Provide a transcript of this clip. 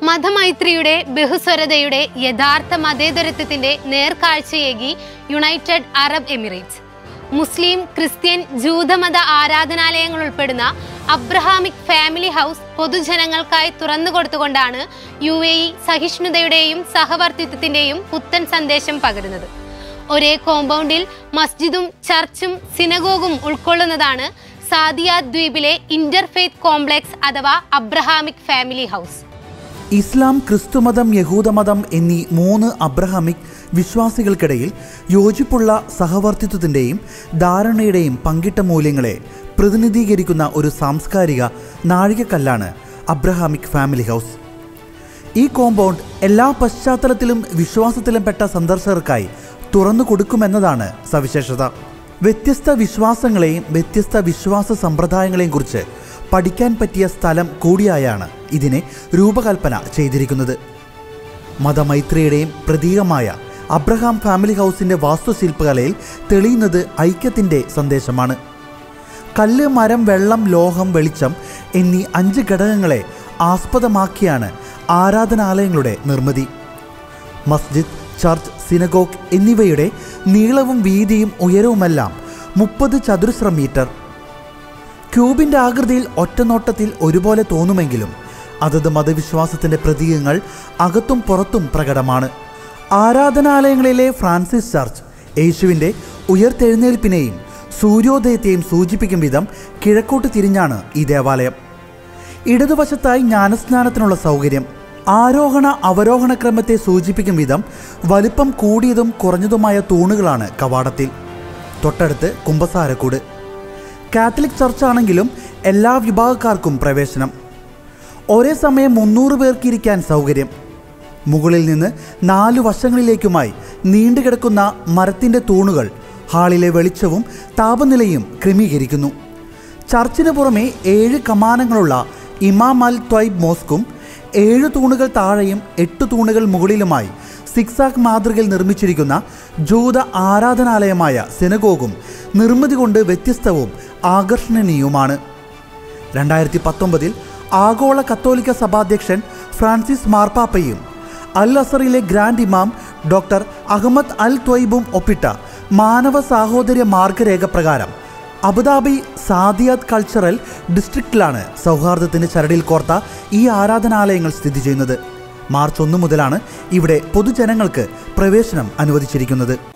മതമൈത്രിയുടെ ബഹുസ്വരതയുടെ യഥാർത്ഥ മതേതരത്വത്തിന്റെ നേർക്കാഴ്ചയേകി United Arab Emirates Muslim Christian ജൂതമത ആരാധനാലയങ്ങൾ ഉൾപ്പെടുന്ന അബ്രഹാമിക് ഫാമിലി ഹൗസ് പൊതുജനങ്ങൾക്കായി തുറന്നു കൊടുത്തുകൊണ്ടാണ് യു എ ഇ സഹിഷ്ണുതയുടെയും സഹവർത്തിത്വത്തിന്റെയും പുത്തൻ സന്ദേശം പകരുന്നത് ഒരേ കോമ്പൗണ്ടിൽ മസ്ജിദും ചർച്ചും സിനഗോഗും ഉൾക്കൊള്ളുന്നതാണ് സാദിയ ദ്വീപിലെ ഇന്റർഫെയ്ത്ത് കോംപ്ലക്സ് അഥവാ അബ്രഹാമിക് ഫാമിലി ഹൗസ് ഇസ്ലാം ക്രിസ്തുമതം യഹൂദമതം എന്നീ മൂന്ന് അബ്രഹാമിക് വിശ്വാസികൾക്കിടയിൽ യോജിപ്പുള്ള സഹവർത്തിത്വത്തിൻ്റെയും ധാരണയുടെയും പങ്കിട്ട മൂല്യങ്ങളെ പ്രതിനിധീകരിക്കുന്ന ഒരു സാംസ്കാരിക നാഴികക്കല്ലാണ് അബ്രഹാമിക് ഫാമിലി ഹൗസ് ഈ കോമ്പൗണ്ട് എല്ലാ പശ്ചാത്തലത്തിലും വിശ്വാസത്തിലും പെട്ട സന്ദർശകർക്കായി തുറന്നു കൊടുക്കുമെന്നതാണ് സവിശേഷത വ്യത്യസ്ത വിശ്വാസങ്ങളെയും വ്യത്യസ്ത വിശ്വാസ സമ്പ്രദായങ്ങളെയും കുറിച്ച് പഠിക്കാൻ പറ്റിയ സ്ഥലം കൂടിയായാണ് ഇതിനെ രൂപകൽപ്പന ചെയ്തിരിക്കുന്നത് മതമൈത്രിയുടെയും പ്രതീകമായ അബ്രഹാം ഫാമിലി ഹൗസിൻ്റെ വാസ്തുശില്പകലയിൽ തെളിയുന്നത് ഐക്യത്തിൻ്റെ സന്ദേശമാണ് കല്ല് മരം വെള്ളം ലോഹം വെളിച്ചം എന്നീ അഞ്ച് ഘടകങ്ങളെ ആസ്പദമാക്കിയാണ് ആരാധനാലയങ്ങളുടെ നിർമ്മിതി മസ്ജിദ് ചർച്ച് സിനഗോഗ് എന്നിവയുടെ നീളവും വീതിയും ഉയരവുമെല്ലാം മുപ്പത് ചതുരശ്ര മീറ്റർ ക്യൂബിൻ്റെ ആകൃതിയിൽ ഒറ്റനോട്ടത്തിൽ ഒരുപോലെ തോന്നുമെങ്കിലും അതത് മതവിശ്വാസത്തിൻ്റെ പ്രതീകങ്ങൾ അകത്തും പുറത്തും പ്രകടമാണ് ആരാധനാലയങ്ങളിലെ ഫ്രാൻസിസ് ചർച്ച് യേശുവിൻ്റെ ഉയർത്തെഴുന്നേൽപ്പിനെയും സൂര്യോദയത്തെയും സൂചിപ്പിക്കും വിധം കിഴക്കോട്ട് തിരിഞ്ഞാണ് ഈ ദേവാലയം ഇടതുവശത്തായി ജ്ഞാനസ്നാനത്തിനുള്ള സൗകര്യം ആരോഹണ അവരോഹണ ക്രമത്തെ സൂചിപ്പിക്കും വിധം വലിപ്പം കൂടിയതും കുറഞ്ഞതുമായ തൂണുകളാണ് കവാടത്തിൽ തൊട്ടടുത്ത് കുമ്പസാരക്കൂട് കാത്തലിക് ചർച്ചാണെങ്കിലും എല്ലാ വിഭാഗക്കാർക്കും പ്രവേശനം ഒരേ സമയം മുന്നൂറ് പേർക്ക് ഇരിക്കാൻ സൗകര്യം മുകളിൽ നിന്ന് നാലു വശങ്ങളിലേക്കുമായി നീണ്ടുകിടക്കുന്ന മരത്തിൻ്റെ തൂണുകൾ ഹാളിലെ വെളിച്ചവും താപനിലയും ക്രമീകരിക്കുന്നു ചർച്ചിന് പുറമെ ഏഴ് കമാനങ്ങളുള്ള ഇമാം അൽ ത്വൈബ് മോസ്കും ഏഴ് തൂണുകൾ താഴെയും എട്ട് തൂണുകൾ മുകളിലുമായി സിക്സാക് മാതൃകയിൽ നിർമ്മിച്ചിരിക്കുന്ന ജൂത ആരാധനാലയമായ സെനഗോഗും നിർമ്മിതി കൊണ്ട് വ്യത്യസ്തവും ആകർഷണീയവുമാണ് രണ്ടായിരത്തി പത്തൊമ്പതിൽ ആഗോള കത്തോലിക്ക സഭാധ്യക്ഷൻ ഫ്രാൻസിസ് മാർപ്പാപ്പയും അൽ അസറിലെ grand imam doctor Ahmed al ത്വയ്ബും ഒപ്പിട്ട മാനവ സാഹോദര്യ മാർഗരേഖ പ്രകാരം അബുദാബി സാദിയാത്ത് കൾച്ചറൽ ഡിസ്ട്രിക്റ്റിലാണ് സൗഹാർദ്ദത്തിന് ചരടിൽ കോർത്ത ഈ ആരാധനാലയങ്ങൾ സ്ഥിതി ചെയ്യുന്നത് മാർച്ച് ഒന്ന് മുതലാണ് ഇവിടെ പൊതുജനങ്ങൾക്ക് പ്രവേശനം അനുവദിച്ചിരിക്കുന്നത്